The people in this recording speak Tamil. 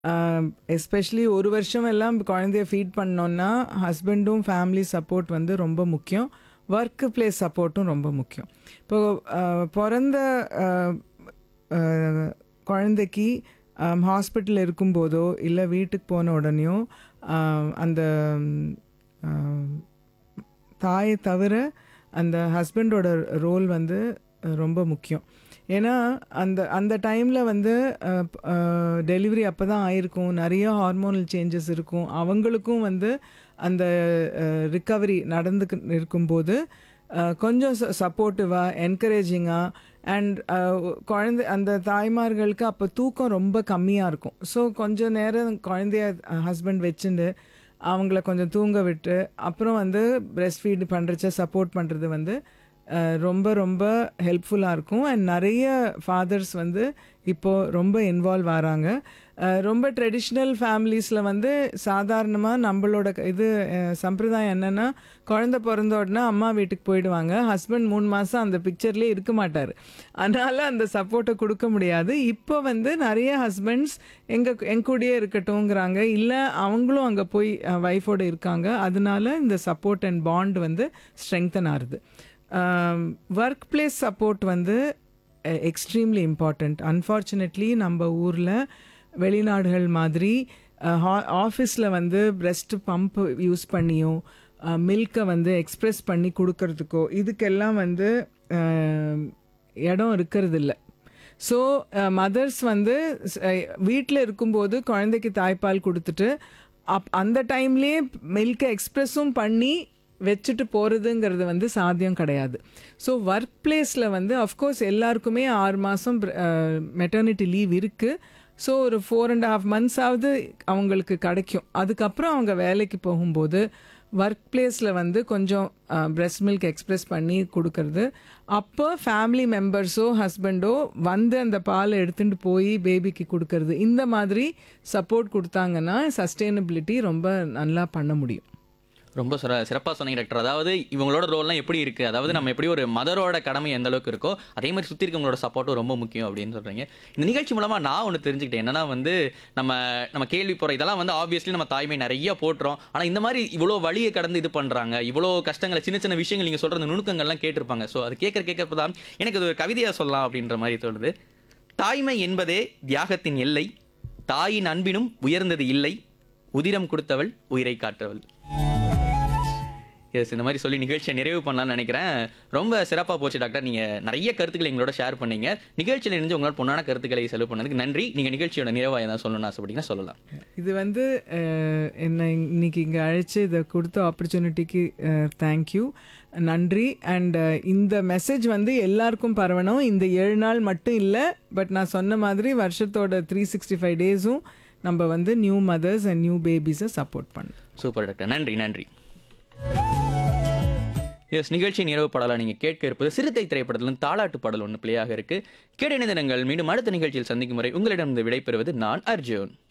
எஸ்பெஷலி ஒரு வருஷம் எல்லாம் குழந்தைய ஃபீட் பண்ணோன்னா ஹஸ்பண்டும் ஃபேமிலி சப்போர்ட் வந்து ரொம்ப முக்கியம் ஒர்க் பிளேஸ் சப்போர்ட்டும் ரொம்ப முக்கியம் இப்போது பிறந்த அஹ், அஹ், குழந்தைக்கு ஹாஸ்பிட்டல் இருக்கும்போதோ இல்லை வீட்டுக்கு போன உடனேயோ அஹ், அந்த அஹ், தாயை தவிர அந்த ஹஸ்பண்டோட ரோல் வந்து அஹ், ரொம்ப முக்கியம் ஏன்னா அந்த அந்த டைமில் வந்து டெலிவரி அப்போ தான் ஆயிருக்கும் நிறைய ஹார்மோனல் சேஞ்சஸ் இருக்கும் அவங்களுக்கும் வந்து அந்த ரிக்கவரி நடந்துக்கு இருக்கும்போது அஹ், கொஞ்சம் சப்போர்ட்டிவாக என்கரேஜிங்காக அண்ட் குழந்தை அந்த தாய்மார்களுக்கு அப்போ தூக்கம் ரொம்ப கம்மியாக இருக்கும் ஸோ கொஞ்சம் நேரம் குழந்தைய ஹஸ்பண்ட் வச்சுட்டு அவங்கள கொஞ்சம் தூங்க விட்டு அப்புறம் வந்து பிரெஸ்ட் ஃபீட் பண்ணுறச்ச சப்போர்ட் பண்ணுறது வந்து அஹ், ரொம்ப ரொம்ப ஹெல்ப்ஃபுல்லாக இருக்கும் அண்ட் நிறைய ஃபாதர்ஸ் வந்து இப்போது ரொம்ப இன்வால்வ் ஆகிறாங்க அஹ், ரொம்ப ட்ரெடிஷ்னல் ஃபேமிலிஸில் வந்து சாதாரணமாக நம்மளோட க- இது அஹ், சம்பிரதாயம் என்னென்னா குழந்த பிறந்த உடனே அம்மா வீட்டுக்கு போயிடுவாங்க ஹஸ்பண்ட் மூணு மாதம் அந்த பிக்சர்லேயே இருக்க மாட்டார் அதனால் அந்த சப்போர்ட்டை கொடுக்க முடியாது இப்போ வந்து நிறைய ஹஸ்பண்ட்ஸ் எங்கள் என் கூடயே இருக்கட்டும்ங்கிறாங்க இல்லை அவங்களும் அங்கே போய் ஒய்ஃபோடு இருக்காங்க அதனால இந்த சப்போர்ட் அண்ட் பாண்ட் வந்து ஸ்ட்ரெங்தன் ஆகுது ஒர்க் பிளேஸ் சப்போர்ட் வந்து எக்ஸ்ட்ரீம்லி இம்பார்ட்டண்ட் அன்ஃபார்ச்சுனேட்லி நம்ம ஊரில் வெளிநாடுகள் மாதிரி ஆஃபீஸில் வந்து பிரெஸ்ட் பம்ப் யூஸ் பண்ணியும் மில்கை வந்து எக்ஸ்ப்ரெஸ் பண்ணி கொடுக்கறதுக்கோ இதுக்கெல்லாம் வந்து அஹ், இடம் இருக்கிறது இல்ல ஸோ மதர்ஸ் வந்து வீட்டில் இருக்கும்போது குழந்தைக்கு தாய்ப்பால் கொடுத்துட்டு அப் அந்த டைம்லேயே மில்கை எக்ஸ்ப்ரெஸும் பண்ணி வச்சுட்டு போகிறதுங்கிறது வந்து சாத்தியம் கிடையாது ஸோ ஒர்க் பிளேஸில் வந்து அஃப்கோர்ஸ் எல்லாருக்குமே ஆறு மாதம் மெட்டர்னிட்டி லீவ் இருக்குது ஸோ ஒரு ஃபோர் அண்ட் ஹாஃப் மந்த்ஸாவது அவங்களுக்கு கிடைக்கும் அதுக்கப்புறம் அவங்க வேலைக்கு போகும்போது ஒர்க் பிளேஸில் வந்து கொஞ்சம் பிரெஸ்ட் மில்க் எக்ஸ்ப்ரெஸ் பண்ணி கொடுக்கறது அப்போ ஃபேமிலி மெம்பர்ஸோ ஹஸ்பண்டோ வந்து அந்த பாலை எடுத்துகிட்டு போய் பேபிக்கு கொடுக்கறது இந்த மாதிரி சப்போர்ட் கொடுத்தாங்கன்னா சஸ்டெயினபிலிட்டி ரொம்ப நல்லா பண்ண முடியும் ரொம்ப சிற சிறப்பாக சொன்னீங்க டாக்டர் அதாவது இவங்களோட ரோல்லாம் எப்படி இருக்குது அதாவது நம்ம எப்படி ஒரு மதரோட கடமை எந்த அளவுக்கு இருக்கோ அதே மாதிரி சுற்றி இருக்கவங்களோட சப்போர்ட்டும் ரொம்ப முக்கியம் அப்படின்னு சொல்கிறீங்க இந்த நிகழ்ச்சி மூலமாக நான் ஒன்று தெரிஞ்சுக்கிட்டேன் என்னன்னா வந்து நம்ம நம்ம கேள்வி போகிற இதெல்லாம் வந்து ஆப்வியஸ்லி நம்ம தாய்மை நிறைய போட்டுறோம் ஆனால் இந்த மாதிரி இவ்வளோ வழியை கடந்து இது பண்ணுறாங்க இவ்வளோ கஷ்டங்களை சின்ன சின்ன விஷயங்கள் நீங்கள் சொல்கிற அந்த நுணுக்கங்கள்லாம் கேட்டிருப்பாங்க ஸோ அது கேட்க கேட்கறப்ப தான் எனக்கு அது ஒரு கவிதையாக சொல்லலாம் அப்படின்ற மாதிரி தோணுது தாய்மை என்பதே தியாகத்தின் எல்லை தாயின் அன்பினும் உயர்ந்தது இல்லை உதிரம் கொடுத்தவள் உயிரை காற்றவள் எஸ் இந்த மாதிரி சொல்லி நிகழ்ச்சியை நிறைவு பண்ணலாம்னு நினைக்கிறேன் ரொம்ப சிறப்பாக போச்சு டாக்டர் நீங்கள் நிறைய கருத்துக்களை எங்களோட ஷேர் பண்ணீங்க நிகழ்ச்சியில் இருந்து உங்களால் பொண்ணான கருத்துக்களை செலவு பண்ணதுக்கு நன்றி நீங்கள் நிகழ்ச்சியோட நிறைவாக ஏதாவது சொல்லணும்னு ஆசைப்பட்டீங்கன்னா சொல்லலாம் இது வந்து அஹ், என்னை இன்னைக்கு இங்கே அழைச்சி இதை கொடுத்த ஆப்பர்ச்சுனிட்டிக்கு தேங்க்யூ நன்றி அண்ட் இந்த மெசேஜ் வந்து எல்லாருக்கும் பரவணும் இந்த ஏழு நாள் மட்டும் இல்லை பட் நான் சொன்ன மாதிரி வருஷத்தோட த்ரீ சிக்ஸ்டி ஃபைவ் டேஸும் நம்ம வந்து நியூ மதர்ஸ் அண்ட் நியூ பேபிஸை சப்போர்ட் பண்ணணும் சூப்பர் டாக்டர் நன்றி நன்றி எஸ் நிகழ்ச்சி நிறைவு பாடலாம் நீங்கள் கேட்க இருப்பது சிறுத்தை திரைப்படத்திலும் தாலாட்டு பாடல் ஒன்று பிளேயாக இருக்கு கேட்ட தினங்கள் மீண்டும் அடுத்த நிகழ்ச்சியில் சந்திக்கும் முறை உங்களிடம் விடைபெறுவது நான் அர்ஜுன்